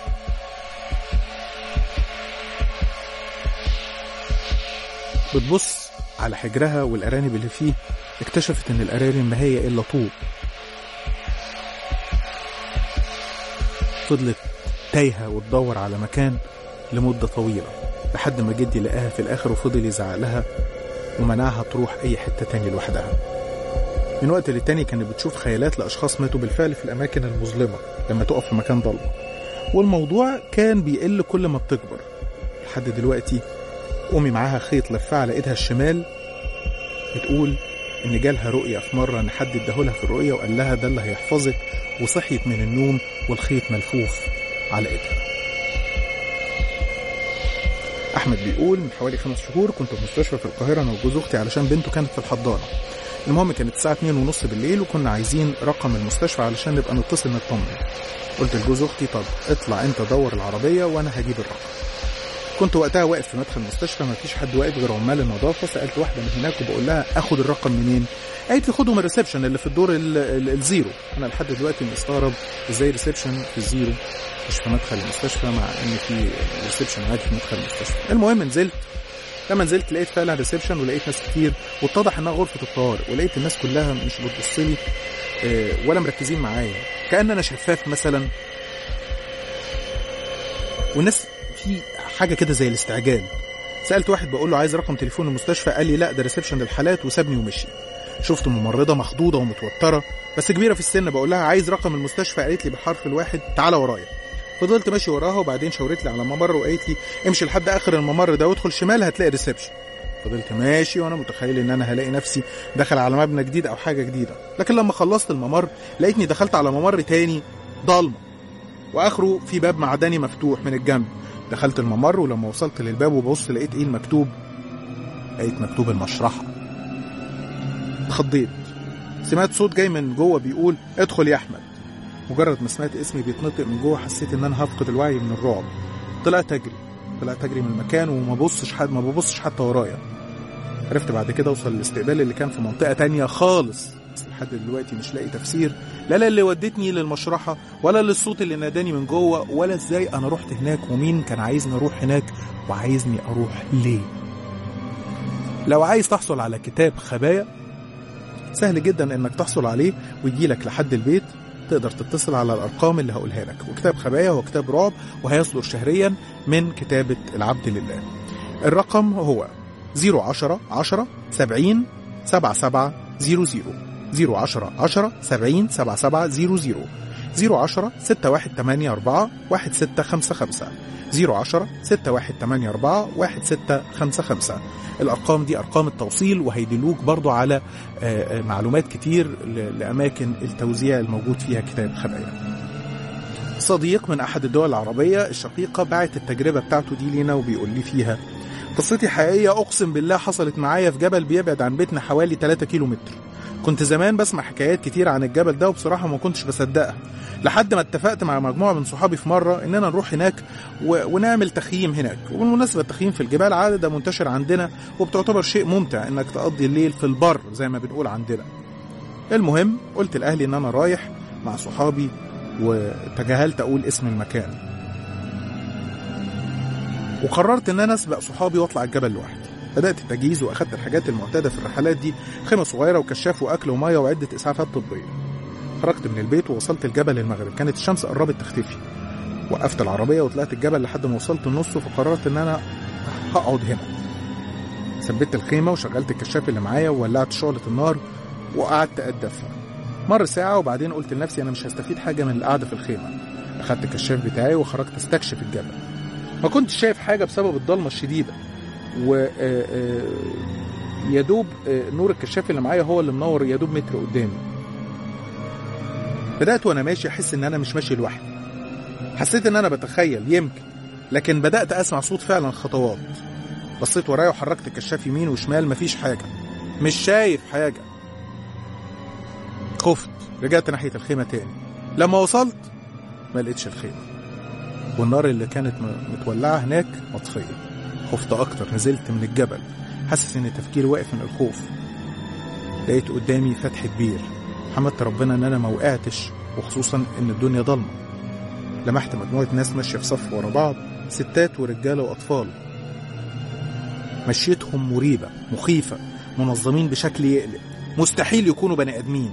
بتبص على حجرها والأرانب اللي فيه اكتشفت إن الأرانب ما هي إلا طوب فضلت تايهة وتدور على مكان لمدة طويلة لحد ما جدي لقاها في الآخر وفضل يزعق لها ومنعها تروح أي حتة تاني لوحدها من وقت للتاني كانت بتشوف خيالات لأشخاص ماتوا بالفعل في الأماكن المظلمة لما تقف في مكان ضلمة والموضوع كان بيقل كل ما بتكبر لحد دلوقتي أمي معاها خيط لفاه على إيدها الشمال بتقول إن جالها رؤية في مرة إن حد اداهولها في الرؤية وقال لها ده اللي هيحفظك وصحيت من النوم والخيط ملفوف على إيدها احمد بيقول من حوالي خمس شهور كنت في مستشفى في القاهره انا وجوز اختي علشان بنته كانت في الحضانه المهم كانت الساعه 2 ونص بالليل وكنا عايزين رقم المستشفى علشان نبقى نتصل نطمن قلت لجوز اختي طب اطلع انت دور العربيه وانا هجيب الرقم كنت وقتها واقف في مدخل المستشفى ما فيش حد واقف غير عمال النظافه سالت واحده من هناك وبقول لها اخد الرقم منين قالت لي خده من الريسبشن اللي في الدور ال- ال- الزيرو انا لحد دلوقتي مستغرب ازاي ريسبشن في الزيرو مش في مدخل المستشفى مع ان في ريسبشن عادي في مدخل المستشفى المهم نزلت لما نزلت لقيت فعلا ريسبشن ولقيت ناس كتير واتضح انها غرفه الطوارئ ولقيت الناس كلها مش بتبص لي آه، ولا مركزين معايا كان انا شفاف مثلا والناس في حاجه كده زي الاستعجال سالت واحد بقول له عايز رقم تليفون المستشفى قال لي لا ده ريسبشن للحالات وسابني ومشي شفت ممرضه مخضوضه ومتوتره بس كبيره في السن بقول لها عايز رقم المستشفى قالت لي بالحرف الواحد تعالى ورايا فضلت ماشي وراها وبعدين شاورت لي على ممر وقالت لي امشي لحد اخر الممر ده وادخل شمال هتلاقي ريسبشن فضلت ماشي وانا متخيل ان انا هلاقي نفسي داخل على مبنى جديد او حاجه جديده لكن لما خلصت الممر لقيتني دخلت على ممر تاني ضلمه واخره في باب معدني مفتوح من الجنب دخلت الممر ولما وصلت للباب وبص لقيت ايه المكتوب لقيت مكتوب المشرحه اتخضيت سمعت صوت جاي من جوه بيقول ادخل يا احمد مجرد ما سمعت اسمي بيتنطق من جوه حسيت ان انا هفقد الوعي من الرعب طلعت اجري طلعت اجري من المكان وما ببصش حد ما ببصش حتى ورايا عرفت بعد كده اوصل للاستقبال اللي كان في منطقه تانية خالص بس لحد دلوقتي مش لاقي تفسير لا لا اللي ودتني للمشرحه ولا للصوت اللي ناداني من جوه ولا ازاي انا رحت هناك ومين كان عايزني اروح هناك وعايزني اروح ليه لو عايز تحصل على كتاب خبايا سهل جدا انك تحصل عليه ويجيلك لحد البيت تقدر تتصل على الارقام اللي هقولها لك وكتاب خبايا هو كتاب رعب وهيصدر شهريا من كتابه العبد لله الرقم هو 010 10 70 77 00 010 10 70 77 00 010 6184 1655 010 6184 1655 الارقام دي ارقام التوصيل وهيدلوك برضو على آه، آه، معلومات كتير ل- لاماكن التوزيع الموجود فيها كتاب خبايا صديق من احد الدول العربيه الشقيقه بعت التجربه بتاعته دي لينا وبيقول لي فيها قصتي حقيقيه اقسم بالله حصلت معايا في جبل بيبعد عن بيتنا حوالي 3 كيلو متر كنت زمان بسمع حكايات كتير عن الجبل ده وبصراحه ما كنتش بصدقها لحد ما اتفقت مع مجموعه من صحابي في مره اننا نروح هناك و... ونعمل تخييم هناك وبالمناسبه التخييم في الجبال عاده ده منتشر عندنا وبتعتبر شيء ممتع انك تقضي الليل في البر زي ما بنقول عندنا المهم قلت لاهلي ان انا رايح مع صحابي وتجاهلت اقول اسم المكان وقررت ان انا اسبق صحابي واطلع الجبل لوحدي بدات التجهيز واخدت الحاجات المعتاده في الرحلات دي خيمه صغيره وكشاف واكل وميه وعده اسعافات طبيه خرجت من البيت ووصلت الجبل المغرب كانت الشمس قربت تختفي وقفت العربيه وطلعت الجبل لحد ما وصلت النص فقررت ان انا هقعد هنا ثبت الخيمه وشغلت الكشاف اللي معايا وولعت شعله النار وقعدت اتدفى مر ساعة وبعدين قلت لنفسي أنا مش هستفيد حاجة من القعدة في الخيمة أخدت الكشاف بتاعي وخرجت استكشف الجبل ما كنتش شايف حاجة بسبب الضلمة الشديدة و آه، آه، يا دوب آه، نور الكشاف اللي معايا هو اللي منور يا دوب متر قدامي بدأت وأنا ماشي أحس إن أنا مش ماشي لوحدي حسيت إن أنا بتخيل يمكن لكن بدأت أسمع صوت فعلا خطوات بصيت ورايا وحركت الكشاف يمين وشمال مفيش حاجة مش شايف حاجة خفت رجعت ناحية الخيمة تاني لما وصلت ما لقيتش الخيمة والنار اللي كانت م- متولعة هناك مطفية خفت أكتر نزلت من الجبل حاسس إن تفكيري واقف من الخوف لقيت قدامي فتح كبير حمدت ربنا إن أنا ما وقعتش وخصوصا إن الدنيا ضلمة لمحت مجموعة ناس ماشية في صف ورا بعض ستات ورجالة وأطفال مشيتهم مريبة مخيفة منظمين بشكل يقلق مستحيل يكونوا بني آدمين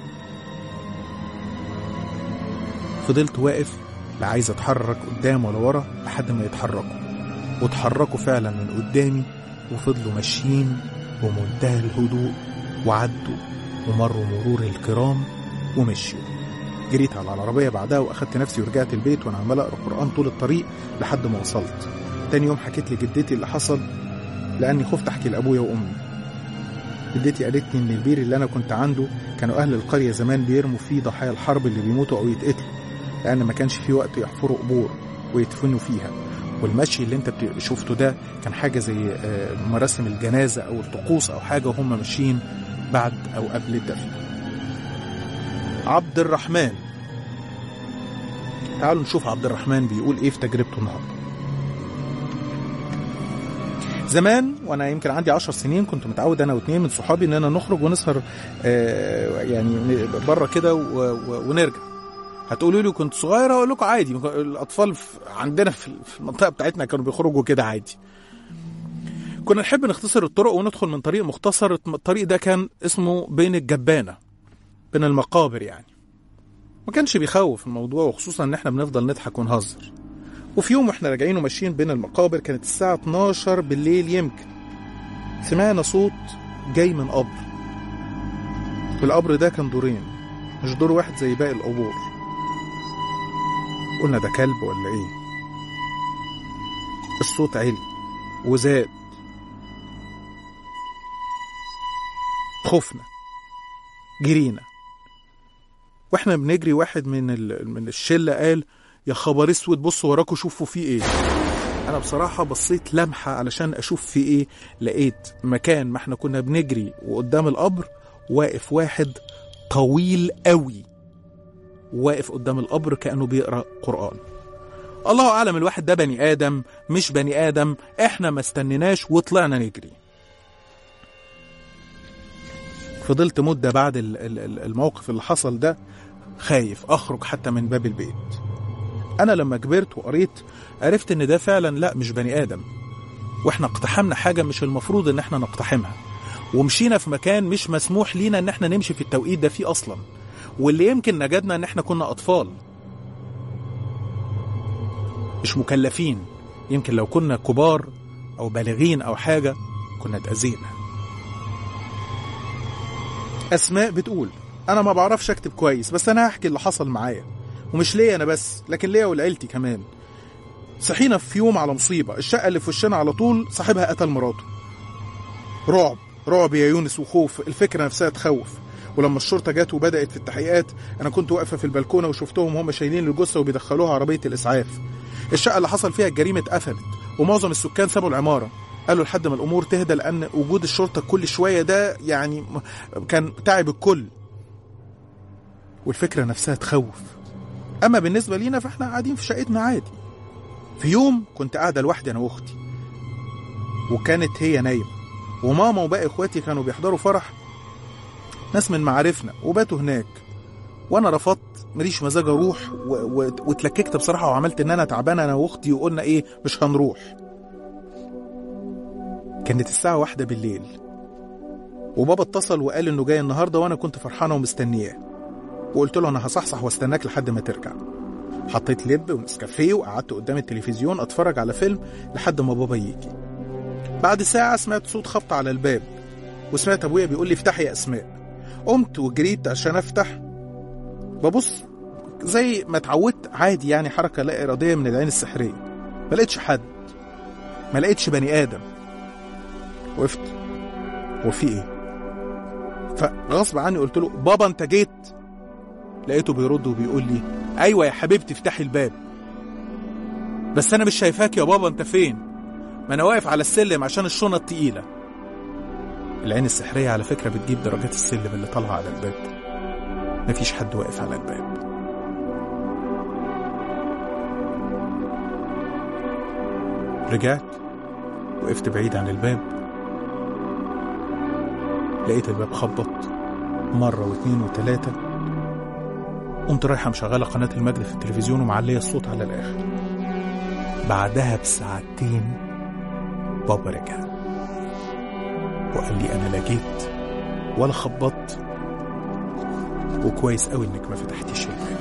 فضلت واقف لا عايز اتحرك قدام ولا ورا لحد ما يتحركوا واتحركوا فعلا من قدامي وفضلوا ماشيين بمنتهى الهدوء وعدوا ومروا مرور الكرام ومشيوا جريت على العربية بعدها وأخدت نفسي ورجعت البيت وأنا عمال أقرأ قرآن طول الطريق لحد ما وصلت تاني يوم حكيت لجدتي اللي حصل لأني خفت أحكي لأبويا وأمي جدتي قالت لي إن البير اللي أنا كنت عنده كانوا أهل القرية زمان بيرموا فيه ضحايا الحرب اللي بيموتوا أو يتقتلوا لأن ما كانش في وقت يحفروا قبور ويدفنوا فيها والمشي اللي انت بت- شفته ده كان حاجة زي آه، مراسم الجنازة أو الطقوس أو حاجة وهم ماشيين بعد أو قبل الدفن عبد الرحمن تعالوا نشوف عبد الرحمن بيقول ايه في تجربته النهارده زمان وانا يمكن عندي عشر سنين كنت متعود انا واتنين من صحابي اننا نخرج ونسهر آه، يعني بره كده و- و- ونرجع هتقولوا لي كنت صغير اقول لكم عادي الاطفال في عندنا في في المنطقه بتاعتنا كانوا بيخرجوا كده عادي كنا نحب نختصر الطرق وندخل من طريق مختصر الطريق ده كان اسمه بين الجبانه بين المقابر يعني ما كانش بيخوف الموضوع وخصوصا ان احنا بنفضل نضحك ونهزر وفي يوم واحنا راجعين وماشيين بين المقابر كانت الساعة 12 بالليل يمكن سمعنا صوت جاي من قبر والقبر ده كان دورين مش دور واحد زي باقي القبور قلنا ده كلب ولا ايه الصوت عالي وزاد خفنا جرينا واحنا بنجري واحد من ال... من الشله قال يا خبر اسود بصوا وراكوا شوفوا في ايه انا بصراحه بصيت لمحه علشان اشوف في ايه لقيت مكان ما احنا كنا بنجري وقدام القبر واقف واحد طويل قوي واقف قدام القبر كانه بيقرا قران الله اعلم الواحد ده بني ادم مش بني ادم احنا ما استنيناش وطلعنا نجري فضلت مدة بعد ال- ال- ال- الموقف اللي حصل ده خايف أخرج حتى من باب البيت أنا لما كبرت وقريت عرفت إن ده فعلا لا مش بني آدم وإحنا اقتحمنا حاجة مش المفروض إن إحنا نقتحمها ومشينا في مكان مش مسموح لينا إن إحنا نمشي في التوقيت ده فيه أصلا واللي يمكن نجدنا إن إحنا كنا أطفال مش مكلفين يمكن لو كنا كبار أو بالغين أو حاجة كنا اتأذينا أسماء بتقول أنا ما بعرفش أكتب كويس بس أنا هحكي اللي حصل معايا ومش ليا أنا بس لكن ليا ولعيلتي كمان صحينا في يوم على مصيبة الشقة اللي في وشنا على طول صاحبها قتل مراته رعب رعب يا يونس وخوف الفكرة نفسها تخوف ولما الشرطة جت وبدأت في التحقيقات أنا كنت واقفة في البلكونة وشفتهم هم شايلين الجثة وبيدخلوها عربية الإسعاف الشقة اللي حصل فيها الجريمة اتقفلت ومعظم السكان سابوا العمارة قالوا لحد ما الأمور تهدى لأن وجود الشرطة كل شوية ده يعني م- كان تعب الكل والفكرة نفسها تخوف أما بالنسبة لينا فإحنا قاعدين في شقتنا عادي في يوم كنت قاعدة لوحدي أنا وأختي وكانت هي نايمة وماما وباقي إخواتي كانوا بيحضروا فرح ناس من معارفنا وباتوا هناك وأنا رفضت ماليش مزاج أروح و... و... واتلككت بصراحة وعملت إن أنا تعبانة أنا وأختي وقلنا إيه مش هنروح كانت الساعة واحدة بالليل وبابا اتصل وقال إنه جاي النهاردة وأنا كنت فرحانة ومستنياه وقلت له أنا هصحصح واستناك لحد ما ترجع حطيت لب ونسكافيه وقعدت قدام التلفزيون اتفرج على فيلم لحد ما بابا يجي بعد ساعة سمعت صوت خبط على الباب وسمعت ابويا بيقول لي افتحي يا اسماء قمت وجريت عشان افتح ببص زي ما اتعودت عادي يعني حركه لا اراديه من العين السحريه ما لقيتش حد ما لقيتش بني ادم وقفت هو في ايه فغصب عني قلت له بابا انت جيت لقيته بيرد وبيقول لي ايوه يا حبيبتي افتحي الباب بس انا مش شايفاك يا بابا انت فين ما انا واقف على السلم عشان الشنط تقيله العين السحريه على فكره بتجيب درجات السلم اللي طالعه على الباب مفيش حد واقف على الباب رجعت وقفت بعيد عن الباب لقيت الباب خبط مرة واتنين وتلاتة قمت رايحة مشغلة قناة المجد في التلفزيون ومعلية الصوت على الآخر بعدها بساعتين بابا رجع وقال لي أنا لا جيت ولا خبطت وكويس قوي إنك ما فتحتيش الباب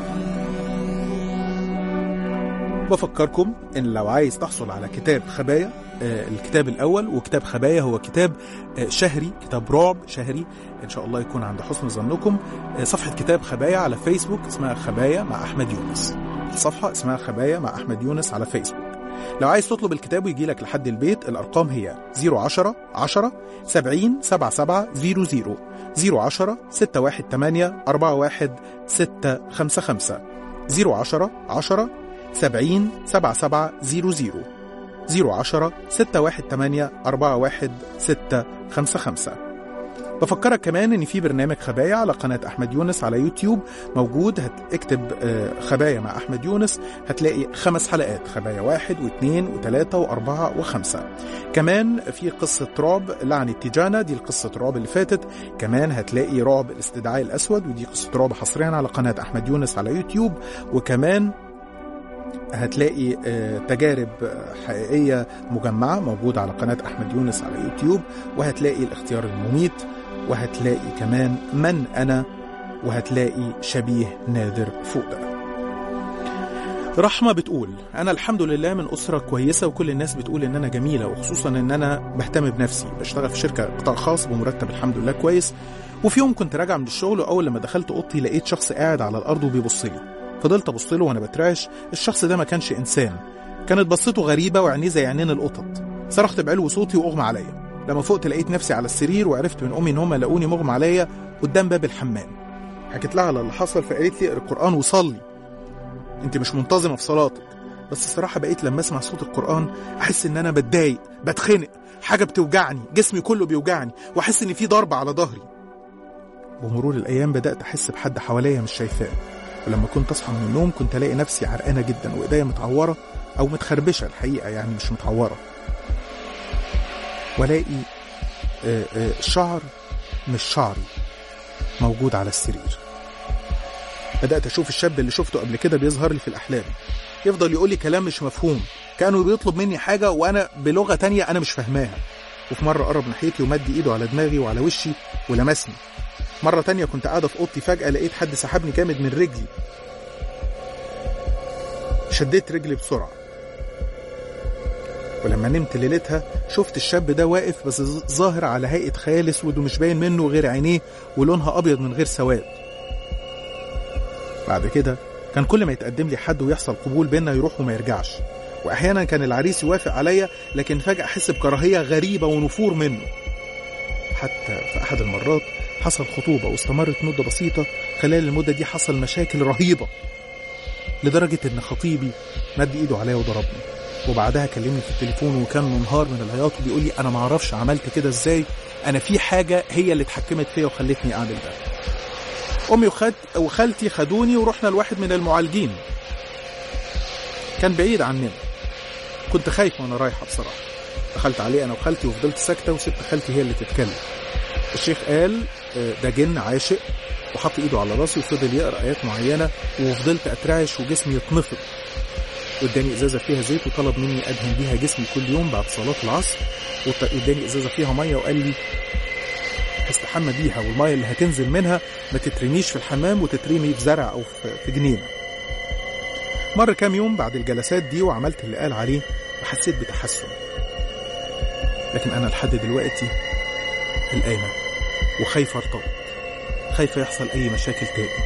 بفكركم ان لو عايز تحصل على كتاب خبايا آه، الكتاب الاول وكتاب خبايا هو كتاب آه، شهري كتاب رعب شهري ان شاء الله يكون عند حسن ظنكم آه، صفحه كتاب خبايا على فيسبوك اسمها خبايا مع احمد يونس الصفحه اسمها خبايا مع احمد يونس على فيسبوك لو عايز تطلب الكتاب ويجي لك لحد البيت الارقام هي 010 10 70 77 00 010 618 41 655 010 10 70 77 00 010 618 41 655 بفكرك كمان ان في برنامج خبايا على قناه احمد يونس على يوتيوب موجود هتكتب آه، خبايا مع احمد يونس هتلاقي خمس حلقات خبايا واحد واثنين وثلاثة وأربعة وخمسة كمان في قصة رعب لعن التيجانة دي القصة رعب اللي فاتت كمان هتلاقي رعب الاستدعاء الأسود ودي قصة رعب حصريا على قناة أحمد يونس على يوتيوب وكمان هتلاقي آه، تجارب آه، حقيقية مجمعة موجودة على قناة أحمد يونس على يوتيوب وهتلاقي الاختيار المميت وهتلاقي كمان من أنا وهتلاقي شبيه نادر فوده رحمة بتقول أنا الحمد لله من أسرة كويسة وكل الناس بتقول إن أنا جميلة وخصوصا إن أنا بهتم بنفسي بشتغل في شركة قطاع خاص بمرتب الحمد لله كويس وفي يوم كنت راجع من الشغل وأول لما دخلت أوضتي لقيت شخص قاعد على الأرض وبيبص لي فضلت أبص له وأنا بترعش الشخص ده ما كانش إنسان كانت بصته غريبة وعينيه زي عينين القطط صرخت بعلو صوتي وأغمى عليا لما فقت لقيت نفسي على السرير وعرفت من أمي إن هم لقوني مغمى عليا قدام باب الحمام حكيت لها على اللي حصل فقالت لي اقرا القرآن وصلي انت مش منتظمه في صلاتك بس الصراحه بقيت لما اسمع صوت القران احس ان انا بتضايق بتخنق حاجه بتوجعني جسمي كله بيوجعني واحس ان في ضربه على ظهري بمرور الايام بدات احس بحد حواليا مش شايفاه ولما كنت اصحى من النوم كنت الاقي نفسي عرقانه جدا وايديا متعوره او متخربشه الحقيقه يعني مش متعوره والاقي آه، آه، شعر مش شعري موجود على السرير بدأت أشوف الشاب اللي شفته قبل كده بيظهر لي في الأحلام يفضل يقول لي كلام مش مفهوم كانوا بيطلب مني حاجة وأنا بلغة تانية أنا مش فاهماها وفي مرة قرب ناحيتي ومد إيده على دماغي وعلى وشي ولمسني مرة تانية كنت قاعدة في أوضتي فجأة لقيت حد سحبني جامد من رجلي شديت رجلي بسرعة ولما نمت ليلتها شفت الشاب ده واقف بس ظاهر على هيئة خيال اسود ومش باين منه غير عينيه ولونها أبيض من غير سواد بعد كده كان كل ما يتقدم لي حد ويحصل قبول بينا يروح وما يرجعش واحيانا كان العريس يوافق عليا لكن فجاه احس بكراهيه غريبه ونفور منه حتى في احد المرات حصل خطوبه واستمرت مده بسيطه خلال المده دي حصل مشاكل رهيبه لدرجه ان خطيبي مد ايده عليا وضربني وبعدها كلمني في التليفون وكان منهار من العياط وبيقول لي انا ما اعرفش عملت كده ازاي انا في حاجه هي اللي اتحكمت فيا وخلتني اعمل ده امي وخد وخالتي خدوني ورحنا لواحد من المعالجين كان بعيد عننا كنت خايف وانا رايحه بصراحه دخلت عليه انا وخالتي وفضلت ساكته وسبت خالتي هي اللي تتكلم الشيخ قال آه، ده جن عاشق وحط ايده على راسي وفضل يقرا ايات معينه وفضلت اترعش وجسمي يتنفض واداني ازازه فيها زيت وطلب مني ادهن بيها جسمي كل يوم بعد صلاه العصر وط- واداني ازازه فيها ميه وقال لي استحمى بيها والميه اللي هتنزل منها ما تترميش في الحمام وتترمي في زرع او في في جنينه مر كام يوم بعد الجلسات دي وعملت اللي قال عليه وحسيت بتحسن لكن انا لحد دلوقتي قلقانه وخايفه ارتبط خايفة يحصل أي مشاكل تاني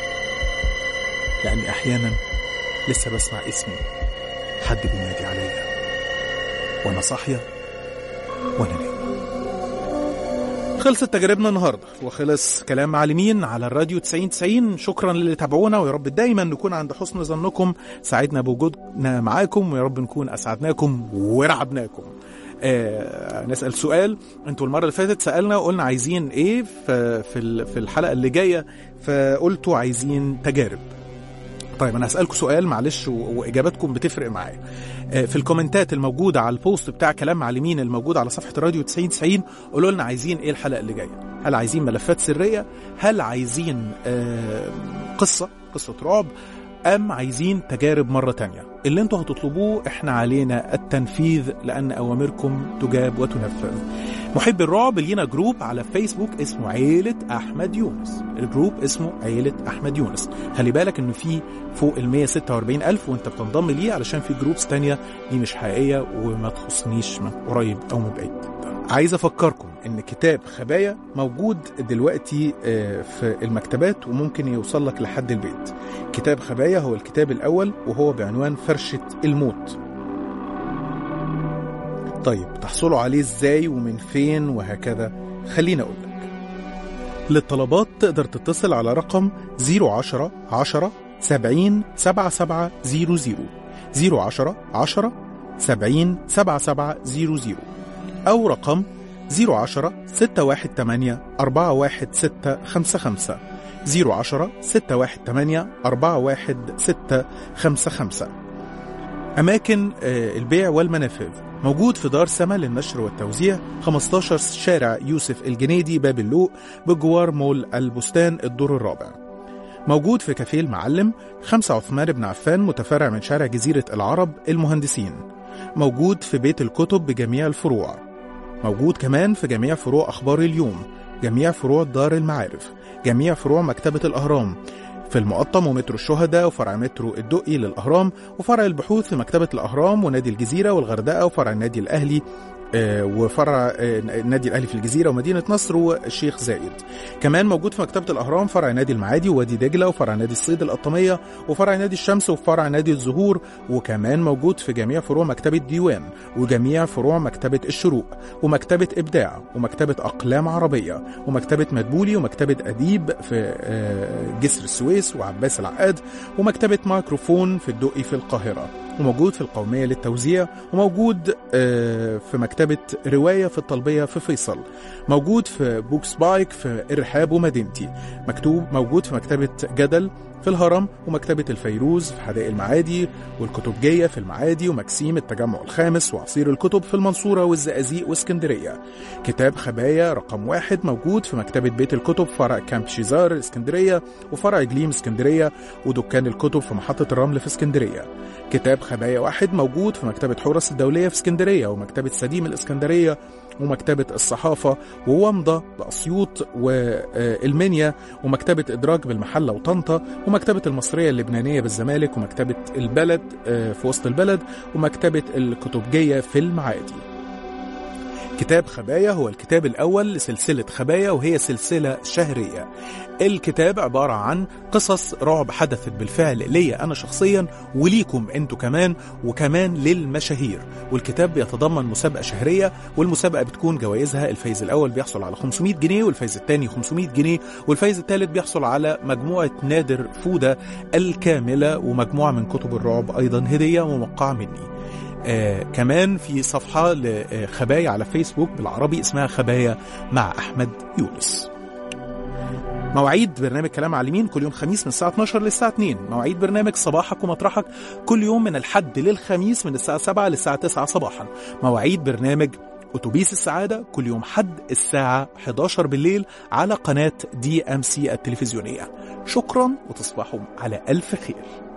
لأني أحيانا لسه بسمع اسمي حد بينادي عليا وأنا صاحية وأنا نايمة خلصت تجاربنا النهارده وخلص كلام معلمين على الراديو 90 90 شكرا للي تابعونا ويا رب دايما نكون عند حسن ظنكم سعدنا بوجودنا معاكم ويا رب نكون اسعدناكم ورعبناكم آه نسال سؤال انتوا المره اللي فاتت سالنا وقلنا عايزين ايه في في ال- في الحلقه اللي جايه فقلتوا عايزين تجارب طيب انا هسالكم سؤال معلش و- واجاباتكم بتفرق معايا آه، في الكومنتات الموجوده على البوست بتاع كلام معلمين الموجود على صفحه الراديو 90 90 قولوا لنا عايزين ايه الحلقه اللي جايه هل عايزين ملفات سريه هل عايزين آه، قصه قصه رعب ام عايزين تجارب مره تانية اللي انتوا هتطلبوه احنا علينا التنفيذ لان اوامركم تجاب وتنفذ محب الرعب لينا جروب على فيسبوك اسمه عيلة أحمد يونس الجروب اسمه عيلة أحمد يونس خلي بالك إنه في فوق ال 146 ألف وأنت بتنضم ليه علشان في جروبس تانية دي مش حقيقية وما تخصنيش من قريب أو من بعيد عايز أفكركم إن كتاب خبايا موجود دلوقتي آه، في المكتبات وممكن يوصل لك لحد البيت كتاب خبايا هو الكتاب الأول وهو بعنوان فرشة الموت طيب تحصلوا عليه ازاي ومن فين وهكذا خليني اقول لك للطلبات تقدر تتصل على رقم 010 10 70 7700 010 10 70 7700 أو رقم 010 618 41655 010 618 41655 أماكن آه، البيع والمنافذ موجود في دار سما للنشر والتوزيع 15 شارع يوسف الجنيدي باب اللوق بجوار مول البستان الدور الرابع موجود في كافيه المعلم 5 عثمان بن عفان متفرع من شارع جزيرة العرب المهندسين موجود في بيت الكتب بجميع الفروع موجود كمان في جميع فروع أخبار اليوم جميع فروع دار المعارف جميع فروع مكتبة الأهرام في المقطم ومترو الشهداء وفرع مترو الدقي للأهرام وفرع البحوث في مكتبة الأهرام ونادي الجزيرة والغردقة وفرع النادي الأهلي آه، وفرع آه، النادي الأهلي في الجزيرة ومدينة نصر والشيخ زايد كمان موجود في مكتبة الأهرام فرع نادي المعادي ووادي دجلة وفرع نادي الصيد القطامية وفرع نادي الشمس وفرع نادي الزهور وكمان موجود في جميع فروع مكتبة ديوان وجميع فروع مكتبة الشروق ومكتبة إبداع ومكتبة أقلام عربية ومكتبة مدبولي ومكتبة أديب في آه، جسر السويس وعباس العقاد ومكتبة مايكروفون في الدقي في القاهرة وموجود في القومية للتوزيع وموجود آه، في مكتبة رواية في الطلبية في فيصل موجود في بوكس بايك في إرحاب ومدينتي مكتوب موجود في مكتبة جدل في الهرم ومكتبة الفيروز في حدائق المعادي والكتبجية في المعادي ومكسيم التجمع الخامس وعصير الكتب في المنصورة والزقازيق واسكندرية كتاب خبايا رقم واحد موجود في مكتبة بيت الكتب فرع كامب شيزار اسكندرية وفرع جليم اسكندرية ودكان الكتب في محطة الرمل في اسكندرية كتاب خبايا واحد موجود في مكتبة حورس الدولية في اسكندرية ومكتبة سديم الاسكندرية ومكتبة الصحافة وومضة بأسيوط والمنيا ومكتبة إدراج بالمحلة وطنطا ومكتبة المصرية اللبنانية بالزمالك ومكتبة البلد آه، في وسط البلد ومكتبة الكتبجية في المعادي كتاب خبايا هو الكتاب الأول لسلسلة خبايا وهي سلسلة شهرية الكتاب عبارة عن قصص رعب حدثت بالفعل ليا أنا شخصيا وليكم أنتوا كمان وكمان للمشاهير والكتاب بيتضمن مسابقة شهرية والمسابقة بتكون جوائزها الفايز الأول بيحصل على 500 جنيه والفايز الثاني 500 جنيه والفايز الثالث بيحصل على مجموعة نادر فودة الكاملة ومجموعة من كتب الرعب أيضا هدية وموقعة مني آه كمان في صفحة لخبايا على فيسبوك بالعربي اسمها خبايا مع أحمد يونس مواعيد برنامج كلام على اليمين كل يوم خميس من الساعة 12 للساعة 2 مواعيد برنامج صباحك ومطرحك كل يوم من الحد للخميس من الساعة 7 للساعة 9 صباحا مواعيد برنامج أتوبيس السعادة كل يوم حد الساعة 11 بالليل على قناة دي أم سي التلفزيونية شكرا وتصبحوا على ألف خير